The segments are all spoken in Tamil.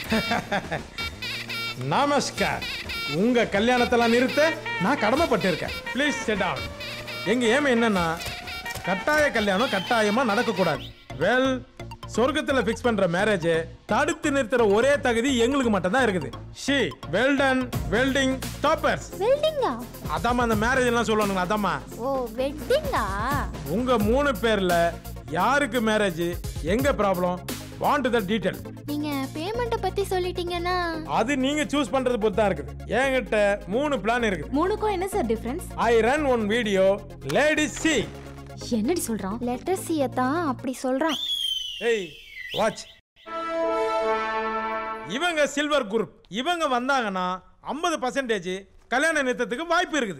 நமஸ்கார் உங்க கல்யாணத்தெல்லாம் நிறுத்த நான் கடமைப்பட்டிருக்கேன் ப்ளீஸ் செட் டவுன் எங்க ஏம் என்னன்னா கட்டாய கல்யாணம் கட்டாயமா நடக்கக்கூடாது வெல் சொர்க்கத்துல ஃபிக்ஸ் பண்ற மேரேஜ் தடுத்து நிறுத்துற ஒரே தகுதி எங்களுக்கு மட்டும் தான் இருக்குது ஷி வெல்டன் வெல்டிங் டாப்பர்ஸ் வெல்டிங்கா அதாம்மா அந்த மேரேஜ் எல்லாம் சொல்லணுங்க அதாம்மா ஓ வெட்டிங்கா உங்க மூணு பேர்ல யாருக்கு மேரேஜ் எங்க ப்ராப்ளம் வாண்ட் த டீடைல் நீங்க பேமெண்ட்டை பத்தி சொல்லிட்டீங்கன்னா அது நீங்க சூஸ் பண்றது பொறுத்து தான் இருக்குது என்கிட்ட மூணு பிளான் இருக்குது மூணுக்கும் என்ன sir difference I run one video ladies see என்னடி சொல்றான் லெட்டர் சியை தான் அப்படி சொல்றான் ஏய் வாட்ச் இவங்க சில்வர் குரூப் இவங்க வந்தாங்கன்னா ஐம்பது பர்சன்டேஜ் கல்யாண நிறுத்தத்துக்கு வாய்ப்பு இருக்குது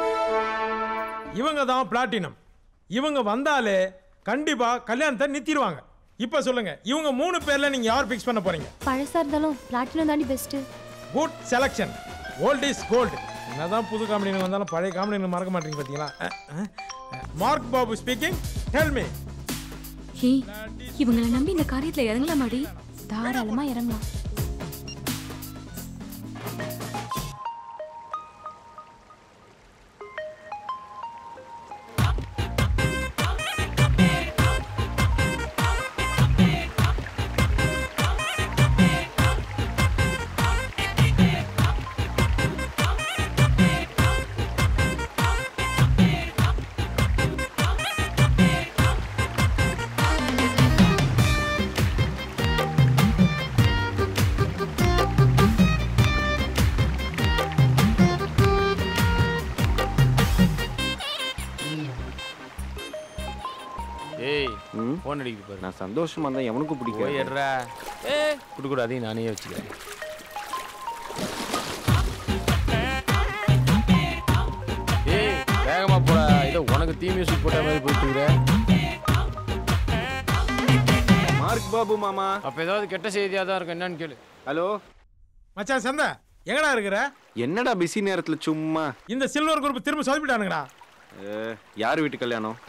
இவங்க தான் பிளாட்டினம் இவங்க வந்தாலே கண்டிப்பா கல்யாணத்தை நிறுத்திடுவாங்க இப்போ சொல்லுங்க இவங்க மூணு பேர்ல நீங்க யார் ஃபிக்ஸ் பண்ண போறீங்க பழசா இருந்தாலும் பிளாட்டினம் தாண்டி best good selection old is gold என்னதான் புது காமெடிகள் வந்தாலும் பழைய காமெடிகள் மறக்க மாட்டீங்க பார்த்தீங்களா Mark Babu speaking tell me hey இவங்களை நம்பி இந்த காரியத்துல இறங்கலாமாடி தாராளமா இறங்கலாம் ஏய் ஃபோன் அடிக்குது பாரு நான் சந்தோஷமா இருந்தா எவனுக்கும் போய் பிடிக்காது எடுறா ஏ கொடுக்கூட அதையும் நானே வச்சுக்கிறேன் ஏய் வேகமா போடா இதோ உனக்கு தீ மியூசிக் போட்ட மாதிரி போயிட்டு மார்க் பாபு மாமா அப்ப ஏதாவது கெட்ட செய்தியா தான் இருக்கும் என்னன்னு கேளு ஹலோ மச்சான் சந்தா எங்கடா இருக்கிற என்னடா பிஸி நேரத்துல சும்மா இந்த சில்வர் குரூப் திரும்ப சொதப்பிட்டானுங்கடா அஹ், யார் வீட்டு கல்யாணம்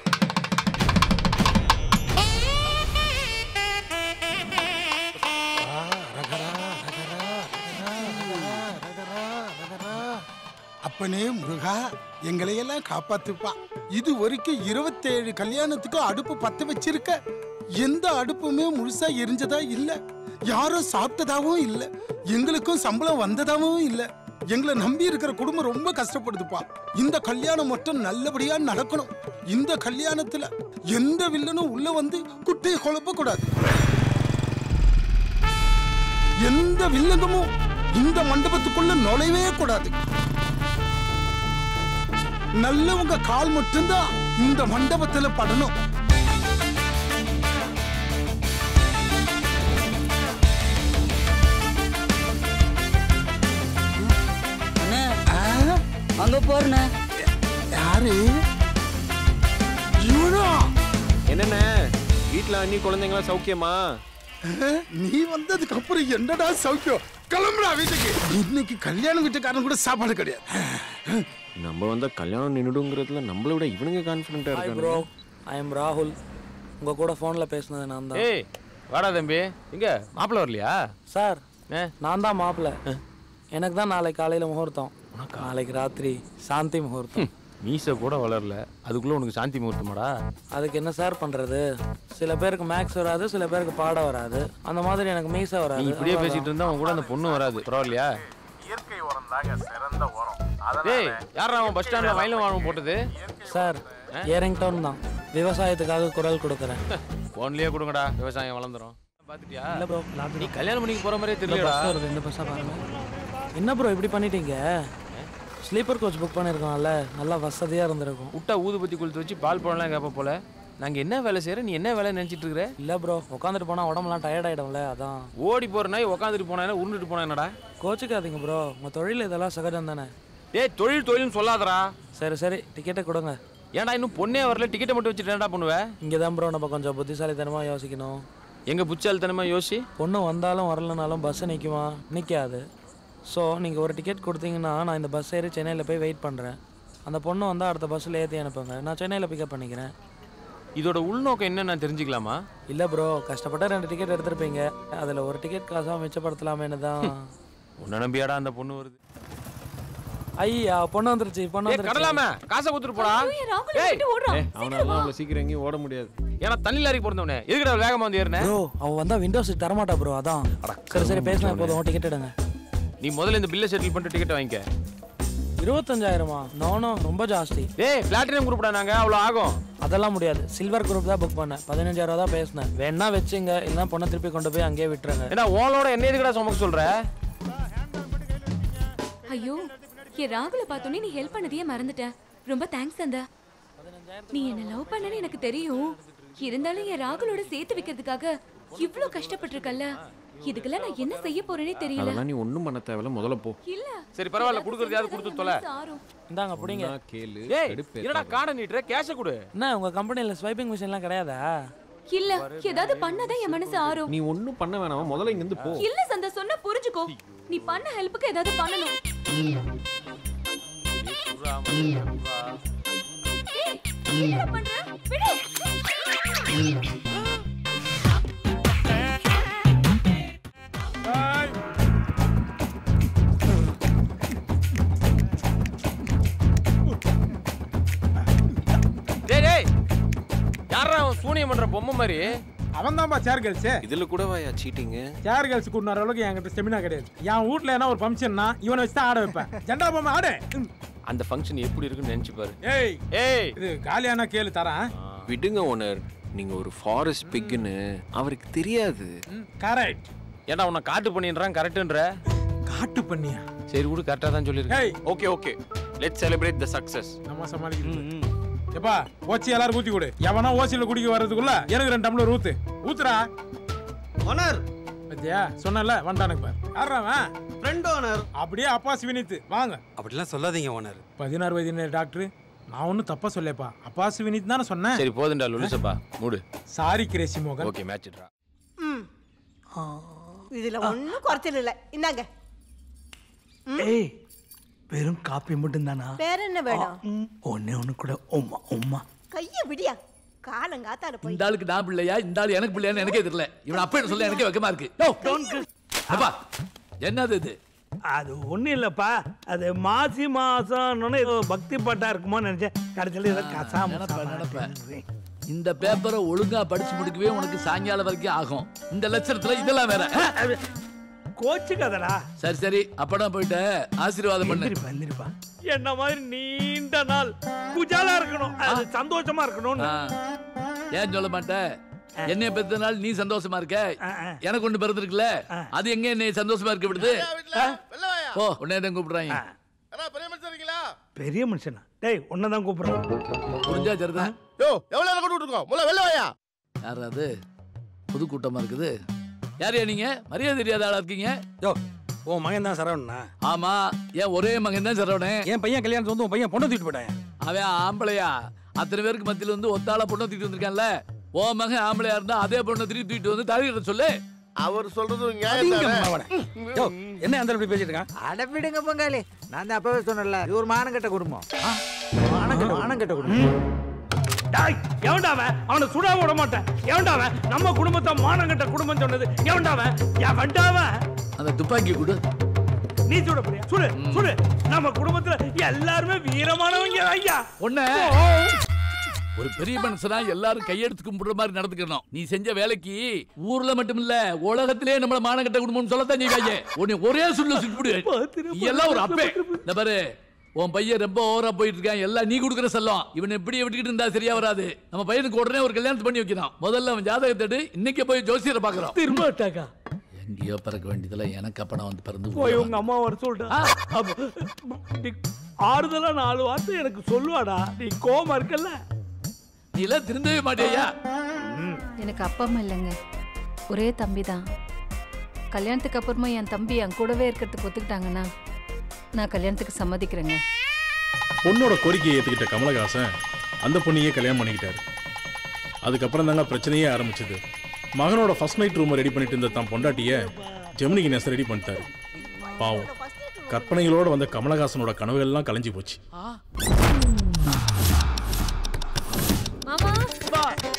அப்பனே முருகா எங்களையெல்லாம் காப்பாத்துப்பா இது வரைக்கும் இருபத்தேழு கல்யாணத்துக்கு அடுப்பு பத்த வச்சிருக்க எந்த அடுப்புமே முழுசா எரிஞ்சதா இல்ல யாரும் சாப்பிட்டதாவும் இல்ல எங்களுக்கும் சம்பளம் வந்ததாவும் இல்ல எங்களை நம்பி இருக்கிற குடும்பம் ரொம்ப கஷ்டப்படுதுப்பா இந்த கல்யாணம் மட்டும் நல்லபடியா நடக்கணும் இந்த கல்யாணத்துல எந்த வில்லனும் உள்ள வந்து குட்டையை குழப்ப கூடாது எந்த வில்லங்கமும் இந்த மண்டபத்துக்குள்ள நுழையவே கூடாது நல்லவங்க கால் மட்டும்தான் இந்த மண்டபத்துல படணும் அண்ணே ஆ, அங்க போறண்ணே யாரு இவனா என்னண்ணே வீட்ல அண்ணி குழந்தைங்களா சௌக்கியமா ஆ, நீ வந்ததுக்கு அப்புறம் என்னடா சௌக்கியம் கிளம்புடா வீட்டுக்கு இன்னைக்கு கல்யாண வீட்டுக்காரன் கூட சாப்பாடு கிடையாது நம்ம வந்தா கல்யாணம் நின்றுடுங்கிறதுல நம்மளை விட இவனுங்க கான்ஃபிடென்ட்டா ஹாய் இருக்காங்க ப்ரோ ஐ எம் ராகுல் உங்க கூட ஃபோன்ல பேசினது நான் தான் ஏய் வாடா தம்பி இங்க மாப்பிள்ள வரலையா சார் ஏ நான் தான் மாப்பிள்ள எனக்கு தான் நாளைக்கு காலையில முகூர்த்தம் நாளைக்கு ராத்திரி சாந்தி முகூர்த்தம் மீச கூட வளரல அதுக்குள்ள உனக்கு சாந்தி முகூர்த்தமாடா அதுக்கு என்ன சார் பண்றது சில பேருக்கு மேக்ஸ் வராது சில பேருக்கு பாட வராது அந்த மாதிரி எனக்கு மீச நீ வராது இப்படியே பேசிட்டு இருந்தா உன் கூட அந்த பொண்ணு வராது பரவாயில்லையா இயற்கை உரம் தாங்க சிறந்த உரம் ஏய் யாரா அவன் பஸ் ஸ்டாண்ட்ல வயலும் வாழும் போட்டது சார் ஏரிங்டவுன் தான் விவசாயத்துக்காக குரல் கொடுக்குறேன் போன்லயே கொடுங்கடா விவசாயம் வளர்ந்துரும் பாத்துட்டியா இல்ல ப்ரோ நீ கல்யாணம் பண்ணிக்க போற மாதிரியே இந்த தெரியலடா பஸ் வருது இந்த பஸ்ஸா பாருங்க என்ன ப்ரோ இப்படி பண்ணிட்டீங்க ஸ்லீப்பர் கோச் புக் பண்ணியிருக்கோம்ல நல்லா வசதியா இருந்திருக்கும் விட்டா ஊதுபத்தி கொளுத்து வச்சு பால் பழம்லாம் கேட்ப போல நாங்க என்ன வேலை செய்யறோம் நீ என்ன வேலை நினைச்சிட்டு இருக்கிற இல்ல ப்ரோ உட்காந்துட்டு போனா உடம்புலாம் டயர்ட் ஆயிடும்ல அதான் ஓடி போற நாய் உட்காந்துட்டு போனா என்ன உருண்டுட்டு போனா என்னடா கோச்சுக்காதீங்க ப்ரோ உங்க தொழில் இதெல்லாம் சகஜம் தானே ஏய் தொழில் தொழில்னு சொல்லாதடா சரி சரி டிக்கெட்டை கொடுங்க ஏன்டா இன்னும் பொண்ணே வரல டிக்கெட்டை மட்டும் வச்சுட்டு என்னடா பண்ணுவ இங்கே தான் ப்ரோ நம்ம கொஞ்சம் புத்திசாலித்தனமா யோசிக்கணும் எங்க புச்சாலித்தனமா யோசி பொண்ணு வந்தாலும் வரலனாலும் பஸ் நிற்குமா நிற்காது ஸோ நீங்கள் ஒரு டிக்கெட் கொடுத்தீங்கன்னா நான் இந்த பஸ் ஏறி சென்னையில் போய் வெயிட் பண்ணுறேன் அந்த பொண்ணு வந்தால் அடுத்த பஸ்ஸில் ஏற்றி அனுப்புங்க நான் சென்னையில் பிக்கப் பண்ணிக்கிறேன் இதோட உள்நோக்கம் என்ன நான் தெரிஞ்சுக்கலாமா இல்ல ப்ரோ கஷ்டப்பட்ட ரெண்டு டிக்கெட் எடுத்திருப்பீங்க அதுல ஒரு டிக்கெட் காசா மிச்சப்படுத்தலாமேன்னு தான் உன்னை நம்பியாடா அந்த பொண்ணு வருது ஐயா பொண்ணு வந்துருச்சு பொண்ணு ஏய் வந்துருச்சு கடலாம காசை கொடுத்துட்டு போடா ஐயோ, ராகுல் ஏய், விட்டு ஓடுறான் அவனால அவ்வளோ சீக்கிரம் எங்கேயும் ஓட முடியாது ஏன்னா தண்ணி லாரிக்கு பிறந்தவனே எதுக்குடா வேகமா வந்து ஏறின ப்ரோ அவ வந்தா விண்டோ சீட் தரமாட்டா ப்ரோ அதான் சரி சரி பேசினா போதும் டிக்கெட் எடுங்க நீ முதல்ல இந்த பில்லை செட்டில் பண்ணிட்டு டிக்கெட் வாங்கிக்க இருபத்தஞ்சாயிரமா நானோ ரொம்ப ஜாஸ்தி ஏய் பிளாட்டினம் குரூப்டா நாங்க அவ்வளோ ஆகும் அதெல்லாம் முடியாது சில்வர் குரூப் தான் புக் பண்ணேன் பதினஞ்சாயிரம் ரூபா தான் பேசினேன் வேணா வச்சுங்க இல்லைன்னா பொண்ணை திருப்பி கொண்டு போய் அங்கேயே விட்டுருங்க ஏன்னா ஓனோட என்ன எதுக்குடா சுமக்க சொல்ற ஐயோ என் ராகுல பார்த்தோன்னே நீ ஹெல்ப் பண்ணதையே மறந்துட்டேன் ரொம்ப தேங்க்ஸ் அந்த நீ என்ன லவ் பண்ணனு எனக்கு தெரியும் இருந்தாலும் என் ராகுலோட சேர்த்து வைக்கிறதுக்காக இவ்ளோ கஷ்டப்பட்டிருக்கல்ல இதுக்கெல்லாம் நான் என்ன செய்ய போறேனே தெரியல அதெல்லாம் நீ ஒன்றும் பண்ண தேவையில்ல முதல்ல போ இல்ல சரி பரவாயில்ல கொடுக்குறதையாவது கொடுத்து தொலை ஆறும் இந்தாங்க பிடிங்க நான் கேளு ஏய் எடுப்பு என்னடா காடை நீட்டுற கேஷ கொடு என்ன உங்க கம்பெனில ஸ்வைப்பிங் மிஷின்லாம் கிடையாதா இல்ல ஏதாவது பண்ணாதான் என் மனசு ஆறும் நீ ஒன்றும் பண்ண வேணாமா முதல்ல இங்கேருந்து போ இல்ல சந்தா சொன்னா புரிஞ்சுக்கோ நீ பண்ண ஹெல்ப்புக்கு ஏதாவது பண்ணணும் ஏய், என்னடா பண்ற விடு Bye. டேய் டேய் யாரா அவன் சூனியம் பண்ற பொம்மை மாதிரி அவன் தான்ப்பா சேர் கேர்ள்ஸு இதில் கூடவாயா சீட்டிங்கு சேர் கேர்ள்ஸ் கூட்டின அளவுக்கு என்கிட்ட ஸ்டெமினா கிடையாது என் வீட்ல என்ன ஒரு ஃபங்க்ஷன்னா இவனை வச்சு தான் ஆட வைப்பேன் ஜெண்டா பொம்மை ஆடு ம். அந்த ஃபங்க்ஷன் எப்படி இருக்குன்னு நினைச்சு பாரு ஏய் ஏய் இது காலியானா கேளு தரேன் விடுங்க ஓனர் நீங்க ஒரு ஃபாரஸ்ட் பிக்குன்னு அவருக்கு தெரியாது கரெக்ட் ஏன்டா உன்னை காட்டு பண்ணிடுறான் கரெக்டுன்ற காட்டு பண்ணியா சரி விடு கரெக்டாக தான் சொல்லியிருக்கேன் ஏய் okay okay let celebrate the success நம்ம சமாளிக்கிறது எப்பா ஓச்சி எல்லாரும் ஊத்தி கொடு எவனா ஓசியில குடிக்க வர்றதுக்குள்ள எனக்கு ரெண்டு டம்ளர் ஊத்து ஊத்துறா ஓனர் பத்தியா சொன்னல வந்தானுக்கு பாரு யாரா அவன் ஃப்ரெண்ட் ஓனர் அப்படியே அப்பா சிவினித்து வாங்க அப்படிலாம் சொல்லாதீங்க ஓனர் பதினாறு வயதினர் டாக்டர் நான் ஒன்றும் தப்பா சொல்லப்பா அப்பா சிவினித் தானே சொன்னேன் சரி போதுண்டா லுலுசப்பா மூடு சாரி கிரேசி மோகன் ஓகே மேட்ச்ட்ரா ம் இதுல ஒண்ணும் குறைச்சல் இல்ல இந்தாங்க ஏய் வெறும் காப்பி மட்டும் தானா வேற என்ன வேணும் ஒன்னே ஒண்ணு கூட உம்மா உம்மா கைய விடியா காலங்காத்தால போய் இந்த ஆளுக்கு நான் பிள்ளையா இந்த ஆளு எனக்கு பிள்ளையான்னு எனக்கே தெரியல இவன் அப்பா என்ன சொல்ல எனக்கே வெக்கமா இருக்கு யோ, அப்பா என்னது இது அது ஒண்ணும் இல்லப்பா அது மாசி மாசம் ஏதோ பக்தி பாட்டா இருக்குமோ நினைச்சேன் கடைசியில் ஏதோ கசாம நினைப்பேன், நினைப்பேன். இந்த பேப்பரை ஒழுங்கா படிச்சு முடிக்கவே உனக்கு சாயங்காலம் வரைக்கும் ஆகும் இந்த லட்சணத்துல இதெல்லாம் வேற கோச்சு கதடா சரி சரி அப்படா போயிட்டு ஆசீர்வாதம் பண்ணு எந்திரிப்பா எந்திரிப்பா என்ன மாதிரி நீண்ட நாள் குஜாலா இருக்கணும் அது சந்தோஷமா இருக்கணும்னு ஆ. ஏன் சொல்ல மாட்டேன் என்னைய பெத்த நாள் நீ சந்தோஷமா இருக்க எனக்கு ஒண்ணு பிறந்திருக்குல்ல அது எங்க என்னை சந்தோஷமா இருக்க விடுது ஓ உடனே தான் கூப்பிடுறாங்க பெரிய மனுஷனா டேய் உன்னதான் கூப்பிடுறேன் புரிஞ்சா சரிதான் யோ எவ்வளவு நேரம் கொண்டு இருக்கோம் முல்ல வெளில வாயா யார் அது புது கூட்டமா இருக்குது யாரையா நீங்க மரியாதை தெரியாத ஆளா இருக்கீங்க யோ உன் மகன் தான் சரவணா ஆமா ஏன் ஒரே மகன் தான் சரவணே என் பையன் கல்யாணத்துக்கு வந்து உன் பையன் பொண்ணு தூக்கிட்டு போயிட்டான் அவன் ஆம்பளையா அத்தனை பேருக்கு மத்தியில வந்து ஒத்தாள பொண்ணை தூக்கிட்டு வந்திருக்கான்ல ஓ மகன் ஆம்பளையா இருந்தா அதே பொண்ணை திருப்பி தூக்கிட்டு வந்து தருகிற சொல்லு அவர் சொல்றது யோ என்ன அந்த இப்படி பேசிட்டு இருக்கான் அட விடுங்க பங்காளி நான் தான் அப்பவே சொன்னேன்ல இது ஒரு மானங்கட்ட குடும்பம் மானங்கட்ட மானங்கட்ட குடும்பம் டாய் எவன்டா அவன் அவனை சுடா விட மாட்டேன் எவன்டா அவன் நம்ம குடும்பத்தை மானங்கட்ட குடும்பம் சொன்னது எவன்டா அவன் எவன்டா அவன் அந்த துப்பாக்கி கொடு நீ சுட போறியா சுடு சுடு நம்ம குடும்பத்துல எல்லாருமே வீரமானவங்க ஐயா ஒண்ணு ஒரு பெரிய மனுஷனா எல்லாரும் கையெடுத்து கும்பிடுற மாதிரி நடந்துக்கணும் நீ செஞ்ச வேலைக்கு ஊர்ல மட்டும் இல்ல உலகத்திலே நம்மள மானகட்ட குடும்பம்னு சொல்லத்தான் செய்வாங்க உன்னை ஒரே சொல்ல சுட்டுவிடு நீ எல்லாம் ஒரு அப்பே இந்த பாரு உன் பையன் ரொம்ப ஓவரா போயிட்டு இருக்கான் எல்லாம் நீ கொடுக்குற செல்லம் இவன் இப்படியே விட்டுக்கிட்டு இருந்தா சரியா வராது நம்ம பையனுக்கு உடனே ஒரு கல்யாணத்தை பண்ணி வைக்கணும் முதல்ல அவன் ஜாதகத்தை எடு, இன்னைக்கே போய் ஜோசியரை பாக்குறோம் திரும்ப அட்டாக்கா எங்கேயோ பிறக்க வேண்டியதுல எனக்கு அப்படம் வந்து பிறந்து போய் உங்க அம்மா வர சொல்லிட்டா அப்ப, நீ ஆறுதலா நாலு வார்த்தை எனக்கு சொல்லுவாடா நீ கோமா இருக்கல்ல நீ எல்லாம் திருந்தவே மாட்டியா எனக்கு அப்பா அம்மா இல்லைங்க ஒரே தம்பி தான் கல்யாணத்துக்கு அப்புறமா என் தம்பி என் கூடவே இருக்கிறதுக்கு ஒத்துக்கிட்டாங்கன்னா நான் கல்யாணத்துக்கு சம்மதிக்கிறேங்க பொண்ணோட கோரிக்கையை ஏற்றுக்கிட்ட கமலஹாசன் அந்த பொண்ணையே கல்யாணம் பண்ணிக்கிட்டாரு அதுக்கப்புறம் தாங்க பிரச்சனையே ஆரம்பிச்சது மகனோட ஃபர்ஸ்ட் நைட் ரூமை ரெடி பண்ணிட்டு இருந்த தான் பொண்டாட்டிய ஜெமினிக்கு நெச ரெடி பண்ணிட்டாரு பாவம் கற்பனைகளோட வந்த கமலஹாசனோட கனவுகள்லாம் கலைஞ்சு போச்சு மாமா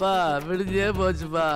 அப்பா விடுஞ்சே போச்சுப்பா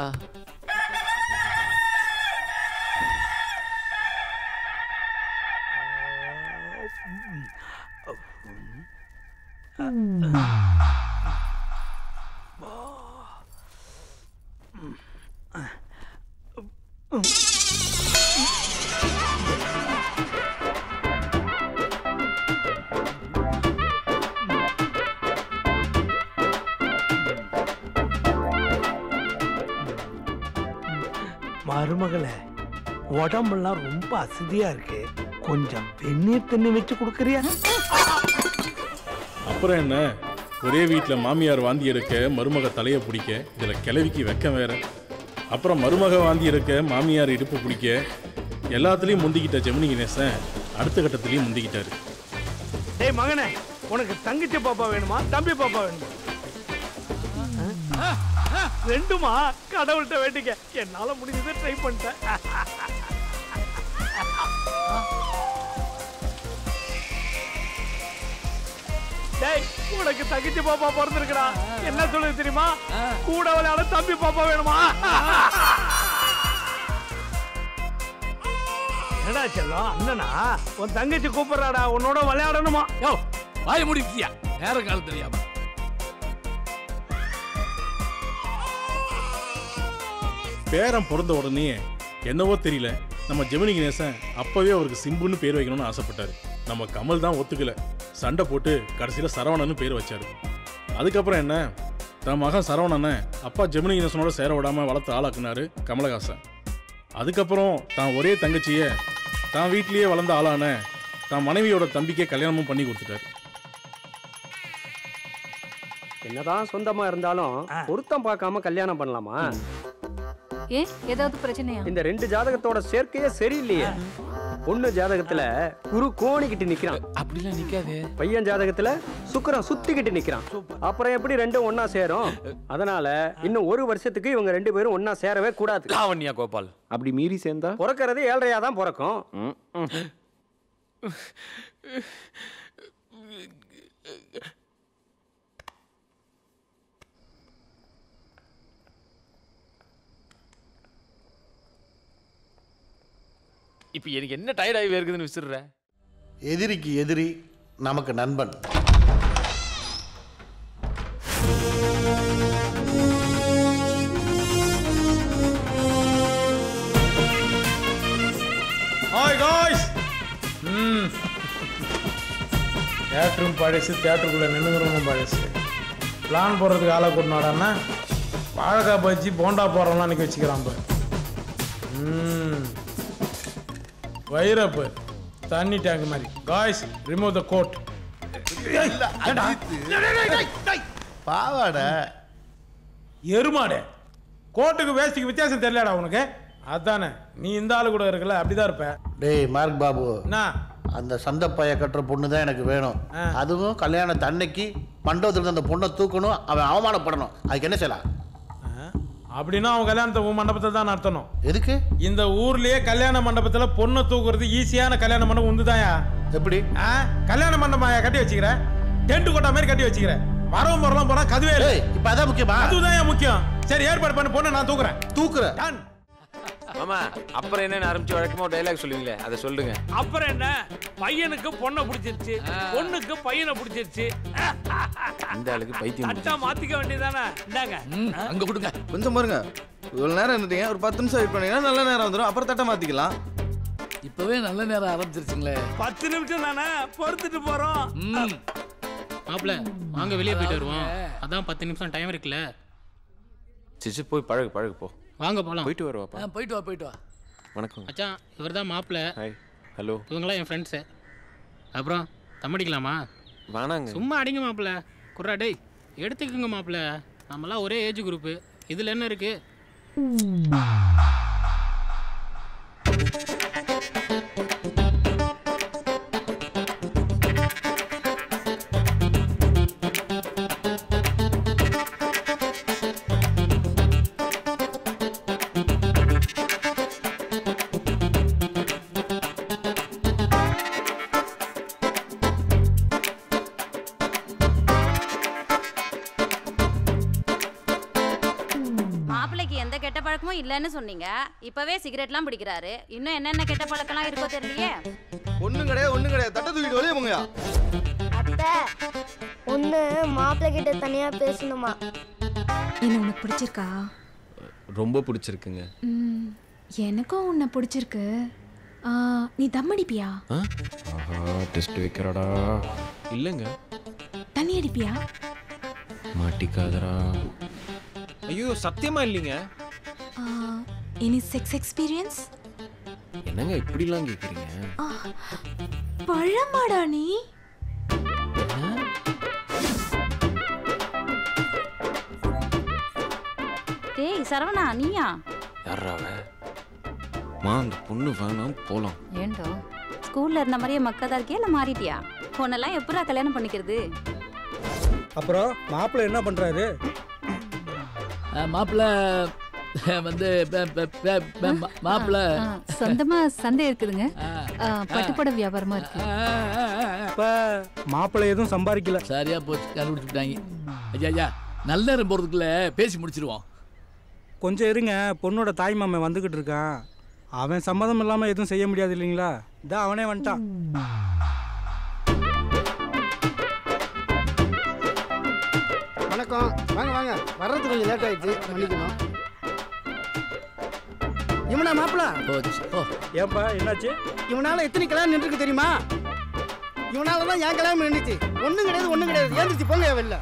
மருமகளே உடம்பெல்லாம் ரொம்ப அசதியா இருக்கு கொஞ்சம் வெந்நீர் தண்ணி வச்சு கொடுக்குறியா அப்புறம் என்ன ஒரே வீட்டில் மாமியார் வாந்தி எடுக்க மருமக தலையை பிடிக்க இதில் கிளவிக்கு வெக்கம் வேற அப்புறம் மருமக வாந்தி எடுக்க மாமியார் இடுப்பு பிடிக்க எல்லாத்துலேயும் முந்திக்கிட்ட ஜெமினி கணேசன் அடுத்த கட்டத்துலேயும் முந்திக்கிட்டாரு டேய் மகனே உனக்கு தங்கச்சி பாப்பா வேணுமா தம்பி பாப்பா வேணுமா ரெண்டுமா கடவுள்கிட்ட வேண்டிக்க என்னால முடிஞ்சதை ட்ரை பண்ணிட்டேன் டேய் உனக்கு தங்கச்சி பாப்பா பிறந்திருக்கடா என்ன சொல்லுது தெரியுமா கூட விளையாட தம்பி பாப்பா வேணுமா என்னடா செல்லம் அண்ணனா உன் தங்கச்சி கூப்பிடுறாடா உன்னோட விளையாடணுமா யோ வாய முடிச்சியா நேர காலம் தெரியாம பேரன் பிறந்த உடனே என்னவோ தெரியல நம்ம ஜெமினி கணேசன் அப்பவே அவருக்கு சிம்புன்னு பேர் வைக்கணும்னு ஆசைப்பட்டாரு நம்ம கமல் தான் ஒத்துக்கல சண்டை போட்டு கடைசியில் சரவணன்னு பேர் வச்சாரு அதுக்கப்புறம் என்ன தன் மகன் சரவணனை அப்பா ஜெமினி கணேசனோட சேர விடாம வளர்த்து ஆளாக்குனாரு கமலஹாசன் அதுக்கப்புறம் தான் ஒரே தங்கச்சியை தான் வீட்லயே வளர்ந்த ஆளான தான் மனைவியோட தம்பிக்கே கல்யாணமும் பண்ணி கொடுத்துட்டாரு என்னதான் சொந்தமா இருந்தாலும் பொருத்தம் பார்க்காம கல்யாணம் பண்ணலாமா ஏன் ஏதாவது பிரச்சனையா இந்த ரெண்டு ஜாதகத்தோட சேர்க்கையே சரியில்லையே பொண்ணு ஜாதகத்துல குரு கோணிக்கிட்டு நிக்கிறான் அப்படிலாம் நிக்காது பையன் ஜாதகத்துல சுக்கிரன் சுத்திக்கிட்டு நிக்கிறான் அப்புறம் எப்படி ரெண்டும் ஒண்ணா சேரும் அதனால இன்னும் ஒரு வருஷத்துக்கு இவங்க ரெண்டு பேரும் ஒண்ணா சேரவே கூடாது லாவண்யா கோபால் அப்படி மீறி சேர்ந்தா பிறக்கிறது ஏழ்றையா தான் பிறக்கும் இப்போ எனக்கு என்ன டயர்ட் ஆகி இருக்குதுன்னு விசிறுற எதிரிக்கு எதிரி நமக்கு நண்பன் ஹாய் காய்ஸ் ம் தேட்டரும் பழசு தேட்டருக்குள்ளே நின்றுங்கிறவங்க பழசு பிளான் போடுறதுக்கு ஆளை கூட்டினாடான்னா வாழைக்காய் பஜ்ஜி போண்டா போடுறோம்லாம் அன்றைக்கி வச்சுக்கிறான் இப்போ ம் வைரப்பு தண்ணி டேங்க் மாதிரி காய்ஸ் ரிமூவ் த கோட் பாவாடை எருமாடு கோட்டுக்கு வேஸ்ட்டுக்கு வித்தியாசம் தெரியலடா உனக்கு அதானே நீ இந்த ஆளு கூட இருக்கல அப்படிதான் இருப்ப டேய் மார்க் பாபு என்ன அந்த சந்தப்பைய கட்டுற பொண்ணு தான் எனக்கு வேணும் அதுவும் கல்யாணத்து அன்னைக்கு மண்டபத்துல இருந்து அந்த பொண்ணை தூக்கணும் அவன் அவமானப்படணும் அதுக்கு என்ன செய்யலாம் அப்படின்னா அவன் கல்யாணத்தை உன் மண்டபத்தில் தான் நடத்தணும் எதுக்கு இந்த ஊர்லயே கல்யாண மண்டபத்துல பொண்ணை தூக்குறது ஈஸியான கல்யாண மண்டபம் உண்டுதாயா எப்படி கல்யாண மண்டபம் கட்டி வச்சுக்கிற டென்ட் கொட்டா மாதிரி கட்டி வச்சுக்கிற வரவும் போறலாம் போனா கதுவே இல்லை இப்ப அதான் முக்கியமா அதுதான் முக்கியம் சரி ஏற்பாடு பண்ண பொண்ணை நான் தூக்குறேன் தூக்குற மாமா அப்புறம் என்ன ஆரம்பிச்சு வழக்கமா ஒரு டைலாக் சொல்லுவீங்களே அதை சொல்லுங்க அப்புறம் என்ன பையனுக்கு பொண்ணை பிடிச்சிருச்சு பொண்ணுக்கு பையனை பிடிச்சிருச்சு இந்த ஆளுக்கு பைத்தியம் அட்டா மாத்திக்க வேண்டியதானே இந்தாங்க அங்க கொடுங்க கொஞ்சம் பாருங்க இவ்வளவு நேரம் இருந்தீங்க ஒரு பத்து நிமிஷம் வெயிட் பண்ணீங்கன்னா நல்ல நேரம் வந்துடும் அப்புறம் தட்டை மாத்திக்கலாம் இப்பவே நல்ல நேரம் ஆரம்பிச்சிருச்சுங்களே பத்து நிமிஷம் தானே பொறுத்துட்டு போறோம் மாப்பிள வாங்க வெளியே போயிட்டு வருவோம் அதான் பத்து நிமிஷம் டைம் இருக்குல்ல சிச்சு போய் பழகு பழகு போ வாங்க போலாம் போயிட்டு வருவாப்பா போயிட்டு வா போயிட்டு வா வணக்கம் மச்சான் இவர் தான் மாப்பிள ஹாய் ஹலோ இவங்களாம் என் ஃப்ரெண்ட்ஸு அப்புறம் தம்மடிக்கலாமா வேணாங்க சும்மா அடிங்க மாப்பிள குர்ரா டேய் எடுத்துக்கோங்க மாப்பிள நம்மலாம் ஒரே ஏஜ் குரூப்பு இதில் என்ன இருக்கு பழக்கமும் இல்லைன்னு சொன்னீங்க இப்பவே சிகரெட்லாம் பிடிக்கிறாரு இன்னும் என்னென்ன கெட்ட பழக்கம்லாம் இருக்கோ தெரியலையே ஒண்ணும் கிடையாது ஒண்ணும் கிடையாது தட்டை தூக்கிட்டு வெளியே போங்கயா அத்தை ஒன்று மாப்பிள்ளை கிட்ட தனியா பேசணுமா என்ன உனக்கு பிடிச்சிருக்கா ரொம்ப பிடிச்சிருக்குங்க ம், எனக்கும் உன்னை பிடிச்சிருக்கு ஆ, நீ தம் அடிப்பியா ஆ ஆஹா டெஸ்ட் வைக்கிறடா இல்லைங்க தண்ணி அடிப்பியா மாட்டிக்காதடா ஐயோ சத்தியமா இல்லைங்க எனி செக்ஸ் எக்ஸ்பீரியன்ஸ் என்னங்க இப்படிலாம் கேட்குறீங்க பழமாடா நீ டேய் சரவணா நீயா யாராவ மா அந்த பொண்ணு வேணாம் போலாம் ஏண்டோ ஸ்கூல்ல இருந்த மாதிரியே மக்கதா இருக்கியா இல்ல மாறிட்டியா உன்னெல்லாம் எப்படா கல்யாணம் பண்ணிக்கிறது அப்புறம் மாப்பிள்ளை என்ன பண்றாரு மாப்பிள்ள வந்து ப- ப- ப- ப- மா- மாப்பிள்ள ஆ, சொந்தமா சந்தை இருக்குதுங்க ஆ, பட்டுப்புடவை வியாபாரமா இருக்கு இப்ப மாப்பிள்ளை எதுவும் சம்பாதிக்கல சரியா போச்சு கண்டுபிடிச்சுட்டாங்க ஐயா ஐயா நல்ல நேரம் போகிறதுக்குள்ள பேசி முடிச்சிருவோம் கொஞ்சம் இருங்க பொண்ணோட தாய் மாமன் வந்துகிட்டு இருக்கான் அவன் சம்மதம் இல்லாம எதுவும் செய்ய முடியாது இல்லைங்களா இதான் அவனே வந்துட்டான் வணக்கம் வாங்க வாங்க வர்றதுக்கு கொஞ்சம் லேட் ஆயிடுச்சு மன்னிக்கணும் இவனா மாப்பிள போச்சு ஓ ஏன்பா என்னாச்சு இவனால எத்தனை கல்யாணம் நின்றுருக்கு தெரியுமா இவனால தான் என் கல்யாணம் நின்றுச்சு ஒண்ணும் கிடையாது ஒண்ணும் கிடையாது ஏந்திரிச்சு போங்க வெளில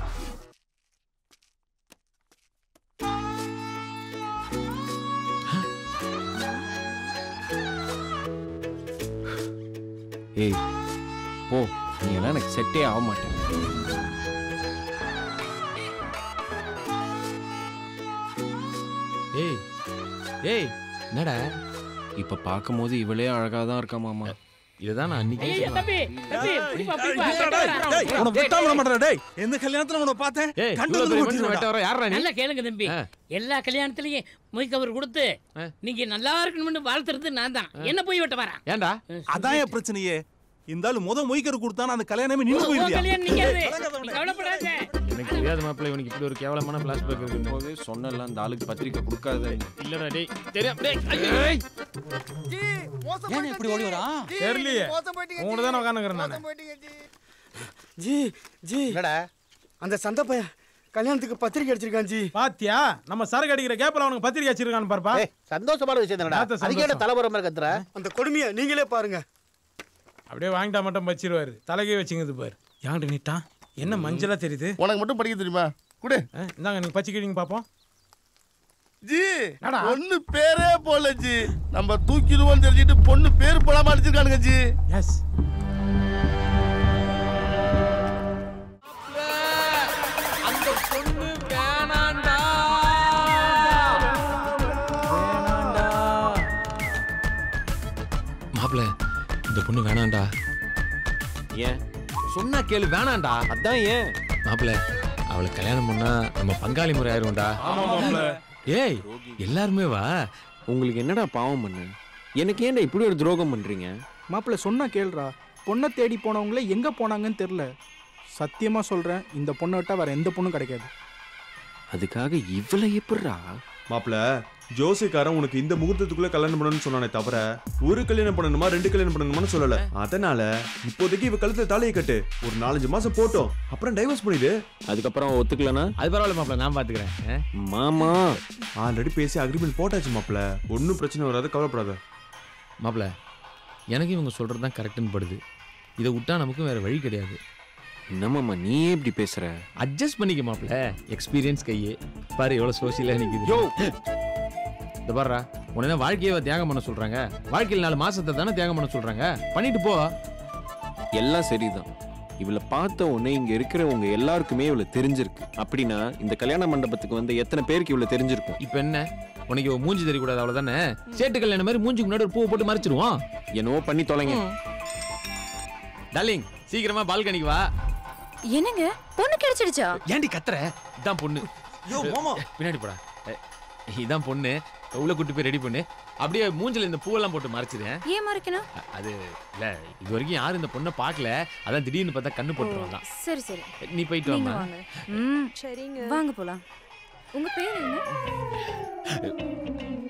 ஏய் போ நீ எல்லாம் எனக்கு செட்டே ஆக மாட்டேன் ஏய் ஏய் என்னடா இப்ப பார்க்கும்போது இவளே அழகா தான் இருக்கா மாமா இதுதான் நான் அன்னைக்கே ஐயா, சொன்னேன். தம்பி, தம்பி, பிடிப்பா, பிடிப்பா. உன்னை விட்டா விட மாட்டேன் டேய் எந்த கல்யாணத்துல உன்னை பார்த்தேன் ஏய், கண்டு இவ்வளவு வந்து பெரிய மனுஷன் கொட்டிடுவேன்டா. வெட்ட வர யார்றா நீ? நல்லா கேளுங்க தம்பி எல்லா கல்யாணத்திலயும் மொய்க்கவர் கொடுத்து நீங்க நல்லா இருக்கணும்னு வாழ்த்துறது நான் தான் என்ன போய் வெட்ட வரேன் ஏன்டா அதான் என் பிரச்சனையே இந்த ஆளு முத மொய்க்கர் கொடுத்தான அந்த கல்யாணமே நின்று உன் போயிருந்தியா கல்யாணம் நிக்காது நீ கவலைப்படாத எனக்கு தெரியாத மாப்பிள்ள இவனுக்கு இப்படி ஒரு கேவலமான பிளாஷ்பேக் இருக்கு போது சொன்னல அந்த ஆளுக்கு பத்திரிக்கை கொடுக்காத இல்லடா டேய் தெரியும் டேய் ஐயோ ஏன் இப்படி ஓடி வரா தெரியலையே உங்கள்கிட்ட தானே உட்காந்துக்கிறேன் நான் ஜி ஜி என்னடா அந்த சந்தை பையன் கல்யாணத்துக்கு பத்திரிக்கை அடிச்சிருக்கான் ஜி பாத்தியா நம்ம சரக்கு அடிக்கிற கேப்ல அவனுக்கு பத்திரிக்கை வச்சிருக்கான்னு பாருப்பா சந்தோஷமான விஷயம் என்னடா? அதுக்கு என்ன தலைவரம் கத்துற அந்த கொடுமையை நீங்களே பாருங்க அப்படியே வாங்கிட்டா மட்டும் வச்சிருவாரு தலைகே வச்சுங்குது பாரு யாங்கிட்ட நீட்டான் என்ன மஞ்சளா தெரியுது உனக்கு மட்டும் படிக்க தெரியுமா குடு இந்தாங்க நீங்க பச்சிக்கிட்டீங்க பாப்போம் ஜி என்னடா? பொண்ணு பேரே போல ஜி நம்ம தூக்கிடுவோம் தெரிஞ்சுட்டு பொண்ணு பேர் போடாம அடிச்சிருக்கானுங்க ஜி எஸ் அந்த பொண்ணு வேணாண்டா மாப்பிள்ள இந்த பொண்ணு வேணாம்டா ஏன் சொன்னா கேளு வேணாம்டா அதான் ஏன் மாப்பிள்ள அவளை கல்யாணம் பண்ணா நம்ம பங்காளி முறை ஆயிரும்டா ஆமா, மாப்பிள. ஏய் எல்லாருமே வா உங்களுக்கு என்னடா பாவம் பண்ணு எனக்கு ஏன்டா இப்படி ஒரு துரோகம் பண்றீங்க மாப்பிள்ள சொன்னா கேளுடா பொண்ணை தேடி போனவங்களே எங்க போனாங்கன்னு தெரியல சத்தியமா சொல்றேன் இந்த பொண்ணை விட்டா வேற எந்த பொண்ணும் கிடைக்காது அதுக்காக இவ்வளவு எப்படிடா மாப்பிள ஜோசிக்காரன் உனக்கு இந்த முகூர்த்தத்துக்குள்ள கல்யாணம் பண்ணணும்னு சொன்னானே தவிர ஒரு கல்யாணம் பண்ணணுமா ரெண்டு கல்யாணம் பண்ணணுமான்னு சொல்லல அதனால இப்போதைக்கு இவ கழுத்துல தாலியை கட்டு ஒரு நாலஞ்சு மாசம் போட்டோம் அப்புறம் டைவர்ஸ் பண்ணிடு அதுக்கப்புறம் ஒத்துக்கலனா அது பரவாயில்ல மாப்பிள்ள நான் பாத்துக்கிறேன் மாமா ஆல்ரெடி பேசி அக்ரிமெண்ட் போட்டாச்சு மாப்பிள ஒன்றும் பிரச்சனை வராது கவலைப்படாத மாப்பிள்ள எனக்கு இவங்க சொல்கிறது தான் கரெக்டுன்னு படுது இதை விட்டா நமக்கு வேற வழி கிடையாது என்னம்மாம்மா நீ இப்படி பேசுற அட்ஜஸ்ட் பண்ணிக்க மாப்பிள்ள எக்ஸ்பீரியன்ஸ் கையே பாரு எவ்வளோ சோசியலாக நிற்குது யோ இந்த பாருடா உடனே வாழ்க்கையை தியாகம் பண்ண சொல்கிறாங்க வாழ்க்கையில் நாலு மாசத்தை தானே தியாகம் பண்ண சொல்கிறாங்க பண்ணிட்டு போ எல்லாம் சரிதான் இவளை பார்த்த உடனே இங்க இருக்கிறவங்க எல்லாருக்குமே இவளை தெரிஞ்சிருக்கு அப்படின்னா இந்த கல்யாண மண்டபத்துக்கு வந்து எத்தனை பேருக்கு இவளை தெரிஞ்சிருக்கும் இப்போ என்ன உனக்கு இவ மூஞ்சி தெரியக்கூடாது அவ்வளோதானே சேட்டு கல்யாணம் மாதிரி மூஞ்சிக்கு முன்னாடி ஒரு பூவை போட்டு மறைச்சிருவோம் என்னவோ பண்ணி தொலைங்க டார்லிங் சீக்கிரமா பால்கனிக்கு வா என்னங்க பொண்ணு கிடைச்சிடுச்சா ஏன்டி கத்துற இதான் பொண்ணு யோ, மாமா. பின்னாடி போடா அஹ், இதான் பொண்ணு உள்ள கூட்டி போய் ரெடி பண்ணு அப்படியே மூஞ்சில இந்த பூவெல்லாம் போட்டு மறைச்சிடுறேன் ஏன் மறைக்கணும் அ- அது இல்ல இது வரைக்கும் யாரும் இந்த பொண்ணை பார்க்கல அதான் திடீர்னு பார்த்தா கண்ணு போட்டுருவாங்க தான் சரி சரி நீ போயிட்டு நீங்க வாமா வாங்க ம் சரிங்க வாங்க போலாம் உங்க பேர் என்ன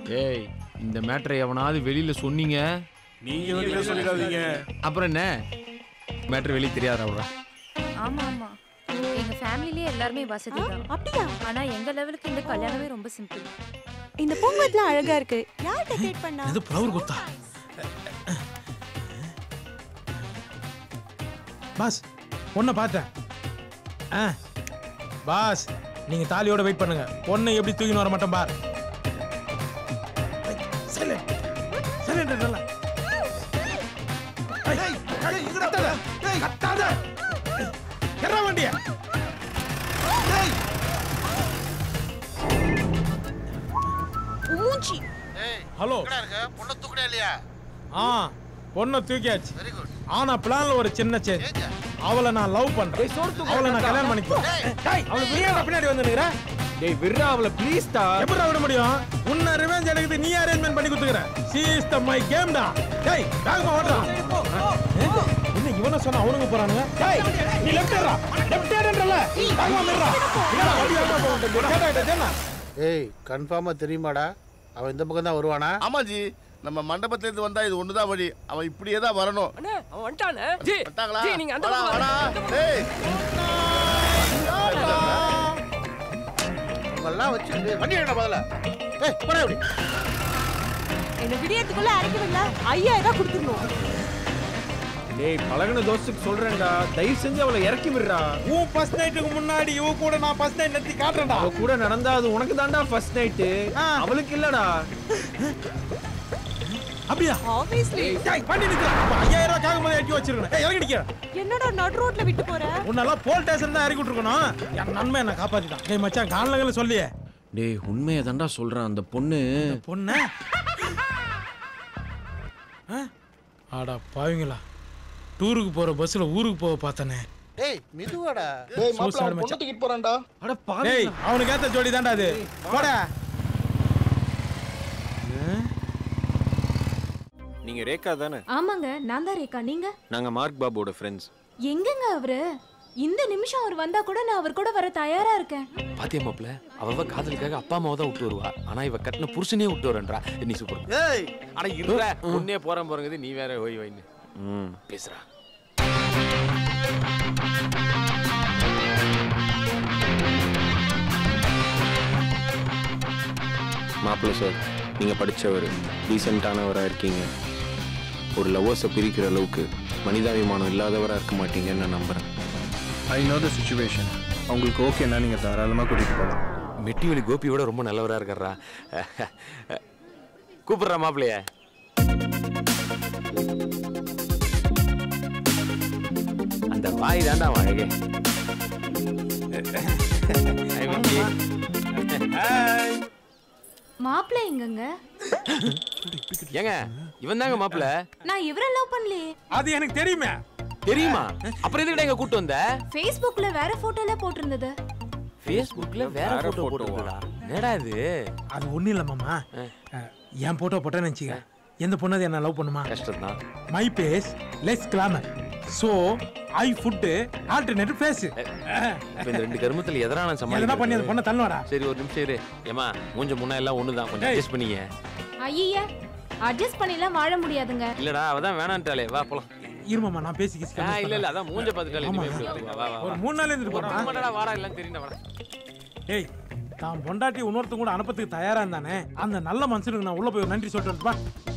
ஏய் இந்த மேட்டரை எவனாவது வெளியில சொன்னீங்க நீங்க வெளியில சொல்லிடாதீங்க. அப்புறம் என்ன மேட்டர் வெளியே தெரியாதா விட்றா ஆமா ஆமா எங்க ஃபேமிலிலேயே எல்லாருமே வசதி தான் அப்படியா ஆனா எங்க லெவலுக்கு இந்த கல்யாணமே ரொம்ப சிம்பிள் இந்த பூங்கொத்துலாம் அழகா இருக்கு யார் டெக்கரேட் பண்ணா இது ஃப்ளவர் கொத்தா பாஸ் பொண்ணை பார்த்தேன் ஆ பாஸ் நீங்க தாலியோட வெயிட் பண்ணுங்க பொண்ணை எப்படி தூக்கின்னு வர மாட்டோம் பார் சைலண்ட் சைலண்ட் நல்லா கத்தாத கத்தாத எற வண்டிய மூஞ்சி ஹலோ பொண்ணை தூக்கினா இல்லையா ஆ பொண்ணை தூக்கியாச்சு ஆனா பிளான்ல ஒரு சின்ன சேஞ்ச் அவளை நான் லவ் பண்றேன் அவளை நான் கல்யாணம் பண்ணிக்குவேன் அவளை பிரியாணி பின்னாடி வந்து டேய் விர்ரா அவளை ப்ளீஸ் டா எப்படி விட முடியும் உன்னை ரிவெஞ்ச் எடுக்குது நீ அரேஞ்ச்மெண்ட் பண்ணி கொடுத்துக்கிற see is the my game டா டேய் வேகமா ஓடுறா என்ன இவன சொன்னா அவனுங்க போறானுங்க டேய் நீ லெஃப்ட் ஏறா லெஃப்ட் ஏறன்றல வேகமா நிறா இல்ல வண்டி வேகமா போகுது கேட்டா கேட்டா ஏய் கன்ஃபார்மா தெரியுமாடா அவன் இந்த பக்கம் தான் வருவானா ஆமாஜி நம்ம மண்டபத்துல இருந்து வந்தா இது ஒண்ணுதான் வழி அவன் இப்படியே தான் வரணும் அவன் வந்துட்டானே வந்துட்டாங்களா ஜி, நீங்க அந்த வாடா, பக்கம் வாடா. வாங்க. டேய் உங்கெல்லாம் வச்சுட்டு வண்டி எடுடா முதல்ல ஏய் போடா இப்படி என்ன விடியத்துக்குள்ள அரைக்கவில்ல ஐயாயிரம் ரூபாய் கொடுத்துடணும் டேய் பழகுன தோஸ்துக்கு சொல்றேன்டா தயவு செஞ்சு அவளை இறக்கி விடுறா உன் ஃபர்ஸ்ட் நைட்டுக்கு முன்னாடி இவ கூட நான் ஃபர்ஸ்ட் நைட் நடத்தி காட்டுறேன்டா அவ கூட நடந்தா அது உனக்கு தான்டா ஃபர்ஸ்ட் நைட்டு அவளுக்கு இல்லடா அப்படியா ஆப்வியஸ்லி டேய் வண்டி நிக்கிறா 5000 ரூபாய் காகும் போது எட்டி வச்சிருக்கணும் ஏய் இறங்கி நிக்கிற என்னடா நடு ரோட்ல விட்டு போற உன்னெல்லாம் போல் ஸ்டேஷன் தான் இறக்கி விட்டுருக்கணும் என் நன்மை என்ன காப்பாத்திட்டான் டேய் மச்சான் காணலங்கன்னு சொல்லியே டேய் உண்மையை தான்டா சொல்றேன் அந்த பொண்ணு பொண்ணு ஆடா பாவிங்களா டூருக்கு போற பஸ்ல ஊருக்கு போக பார்த்தானே டேய் மெதுவாடா டேய், மாப்பிள, அவன் பொண்ணை தூக்கிட்டு போறான்டா அட டேய் அவனுக்கு ஏத்த ஜோடி தான்டா அது போடா நீங்க ரேகா தானே ஆமாங்க நான் தான் ரேகா நீங்க நாங்க மார்க் பாபுவோட ஃப்ரெண்ட்ஸ் எங்கங்க அவரு இந்த நிமிஷம் அவர் வந்தா கூட நான் அவர் கூட வர தயாரா இருக்கேன் பாத்தியா மாப்ள அவ அவ காதலிக்காக அப்பா அம்மாவை தான் விட்டு வருவா ஆனா இவ கட்டின புருஷனே விட்டு வரேன்றா நீ சூப்பர் ஏய் அட இருடா உன்னே போறேன் போறங்குது நீ வேற ஓய் ஓய்னு ம் பேசுறா மாப்பிள்ள சார் நீங்க படிச்சவர் டீசெண்டானவராக இருக்கீங்க ஒரு லவ்வர்ஸை பிரிக்கிற அளவுக்கு மனிதாபிமானம் இல்லாதவராக இருக்க மாட்டீங்கன்னு நான் நம்புறேன் ஐ நோ த சுச்சுவேஷன் உங்களுக்கு ஓகேன்னா நீங்கள் தாராளமாக கூட்டிகிட்டு போகலாம் மெட்டிவெளி கோபியோட ரொம்ப நல்லவரா இருக்காரா கூப்பிடுறா மாப்பிளைய அந்த வாய் தாண்டா அழகே Hi, மச்சி. மாப்பிள்ளை எங்கங்க ஏங்க இவன் தாங்க மாப்பிள்ள நான் இவரை லவ் பண்ணலையே அது எனக்கு தெரியுமே தெரியுமா அப்புறம் எதுக்கிட்ட எங்க கூட்டு வந்த ஃபேஸ்புக்ல வேற போட்டோல போட்டிருந்தது ஃபேஸ்புக்ல வேற வேற போட்டோ photo வா? போட்டுருக்கா என்னடா இது அது ஒண்ணும் இல்ல மாமா அஹ், என் போட்டோ போட்டேன்னு வச்சுக்க எந்த பொண்ணு என்ன லவ் பண்ணுமா கஷ்டம் தான் my face less glamour so I put alternate face இப்ப இந்த ரெண்டு கருமத்துல எதனா நான் எதனா பண்ணி அந்த சமாளிக்கிறது? பொண்ணை தள்ளுவாடா சரி ஒரு நிமிஷம் இரு ஏமா மூஞ்ச முன்னா எல்லாம் ஒண்ணுதான் கொஞ்சம் அட்ஜஸ்ட் பண்ணிக்க ஐயா அட்ஜஸ்ட் பண்ணிலாம் வாழ முடியாதுங்க இல்லடா அவதான் வேணான்ட்டாளே வா போலாம் இருமாமா நான் பேசி கிசி ஆ, இல்ல இல்ல அதான் மூஞ்ச பாத்துட்டாலே ஆமா. இனிமே இப்படி வா, வா வா ஒரு வா. மூணு நாள் இருந்துட்டு ஒரு போறா மூணு நாளா வாடா எல்லாம் தெரியும்டா வாடா ஏய் தான் பொண்டாட்டி இன்னொருத்தங்க கூட அனுப்பத்துக்கு தயாரா இருந்தானே அந்த நல்ல மனுஷனுக்கு நான் உள்ள போய் ஒரு நன்றி சொல்லிட்டு வரட்டுமா?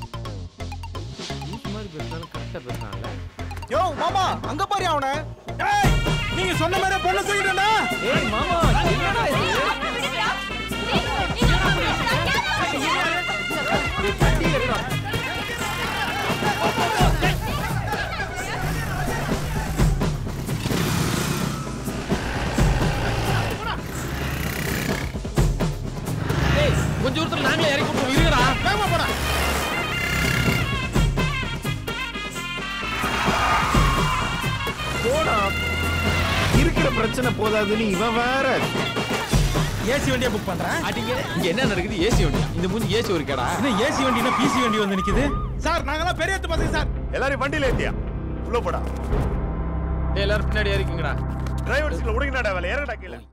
லூசு மாதிரி பேசினாலும் கரெக்டா பேசுறான்ல யோ மாமா அங்க பாரு அவனை ஏய் நீங்க சொன்ன மாதிரி பொண்ணு தூக்கிட்டா ஏய் மாமா என்னடா ஏய் கொஞ்சம் தூரத்துல நாங்களே இறக்கி விட்டுருவோம் இருங்கடா வேகமா போடா போடா இருக்கிற பிரச்சனை போதாதுன்னு இவன் வேற ஏசி வண்டியா புக் பண்றேன் அடிங்க இங்க என்ன நடக்குது ஏசி வண்டி இந்த மூஞ்சி ஏசி ஒரு கடா என்ன ஏசி வண்டினா பிசி வண்டி வந்து நிக்குது சார் நாங்கெல்லாம் பெரிய எடுத்து பசங்க சார் எல்லாரும் வண்டியில ஏத்தியா உள்ள போடா எல்லாரும் பின்னாடி இறக்குங்கடா டிரைவர் சீட்ல உடுங்கடா வேலை இறங்கடா கீழே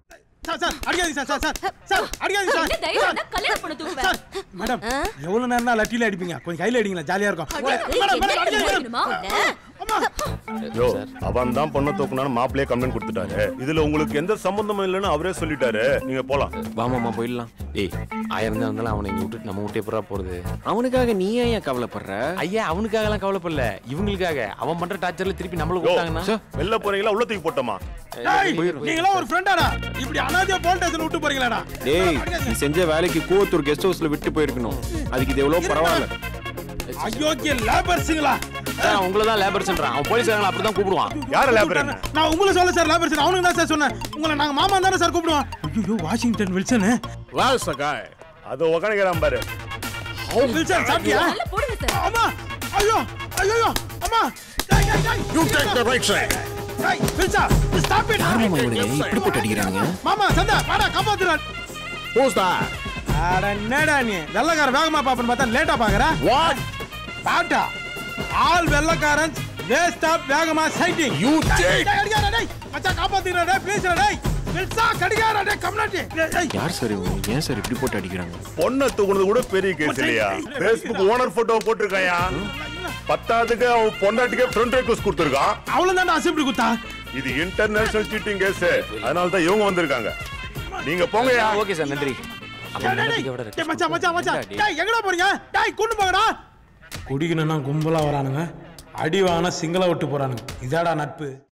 சார் சார் அடிக்காதீங்க சார் சார் சார் சார் அடிக்காதீங்க சார் என்ன தைரியம் இருந்தா கல்யாணம் பண்ண தூக்குவேன். சார் மேடம் எவ்வளவு நேரம் தான் லட்டில அடிப்பீங்க கொஞ்சம் கையில அடிங்களா ஜாலியா இருக்கும் மேடம் மேடம் அடிக்காதீங்க மேடம். யோ அவன் தான் பொண்ணை தூக்குனான்னு மாப்பிள்ளையே கம்ப்ளைண்ட் கொடுத்துட்டாரு இதுல உங்களுக்கு எந்த சம்பந்தமும் இல்லைன்னு அவரே சொல்லிட்டாரு நீங்க போலாம் வாமாமா போயிடலாம் ஏய் ஆயிரம் தான் இருந்தாலும் அவனை இங்க விட்டுட்டு நம்ம விட்டு எப்படா போறது அவனுக்காக நீ ஏன் ஏன் கவலைப்படுற ஐயா அவனுக்காகலாம் கவலைப்படல இவங்களுக்காக அவன் பண்ற டார்ச்சர்ல திருப்பி நம்மள யோ, கூப்பிட்டாங்கன்னா வெளில போறீங்களா உள்ள தூக்கி போட்டோமா டேய் நீங்களா ஒரு ஃப்ரெண்டாடா இப்படி அனாதையா போல் ஸ்டேஷன் விட்டு போறீங்களாடா டேய் நீ செஞ்ச வேலைக்கு கூவத்தூர் கெஸ்ட் ஹவுஸ்ல விட்டு போயிருக்கணும் அதுக்கு இது எவ்வளவு பரவாயில்ல அயோக்கிய லேபர்ஸுங்களா உங்களை தான் லேபர்ஸ்ன்றான் அவன் போலீஸ்காரங்களை அப்படிதான் கூப்பிடுவான் யார லேபர் நான் உங்களை சொல்ல சார் லேபர்ஸ் அவனுக்கு தான் சார் சொன்னேன் உங்களை நாங்க மாமா தானே சார் கூப்பிடுவோம் ஐயோ வாஷிங்டன் வில்சன் வால் சகாய் அது உக்காணிக்கிறான் பாரு வில்சன் சாப்பிட்டியா நல்லா போடுங்க சார் அம்மா ஐயோ ஐயோ அம்மா you take the right side டேய் வில்சா ஸ்டாப் இட் யாரும்மா இவனுங்க இப்படி போட்டு அடிக்கிறானுங்க மாமா சந்தா வாடா காப்பாத்துறா ஹூஸ் தட் அட என்னடா நீ வெள்ளக்கார வேகமா பாப்பன்னு பார்த்தா லேட்டா பாக்குற வாட் பாட்டா ஆல் வெள்ளக்காரன் வேஸ்ட் ஆப் வேகமா சைட்டிங் யூ டேய் அடிக்காத டேய் மச்சான் காப்பாத்திரா டேய் ப்ளீஸ் டேய் வில்சா கடிகாரா டேய் கம்னாட்டி டேய் யார் சார் இவங்க ஏன் சார் இப்படி போட்டு அடிக்கிறாங்க பொண்ணை தூக்குனது கூட பெரிய கேஸ் இல்லையா ஃபேஸ்புக் ஓனர் போட்டோ போட்டிருக்காயா பத்தாவதுக்கு அவன் பொண்டாட்டிக்கே ஃப்ரெண்ட் ரெக்வஸ்ட் கொடுத்துருக்கான் அவ்வளவுதான் அசெம்பிளி குத்தா இது இன்டர்நேஷனல் சீட்டிங் கேஸ் அதனால தான் இவங்க வந்திருக்காங்க நீங்க போங்கயா ஓகே சார் நன்றி டேய், டேய், டேய், டேய், மச்சான் மச்சான் மச்சான் டேய் எங்கடா போறீங்க டேய் கொண்டு போங்கடா குடிக்கணும்னா கும்பலா வரானுங்க அடி வாங்கினா சிங்கள விட்டு போறானுங்க இதாடா நட்பு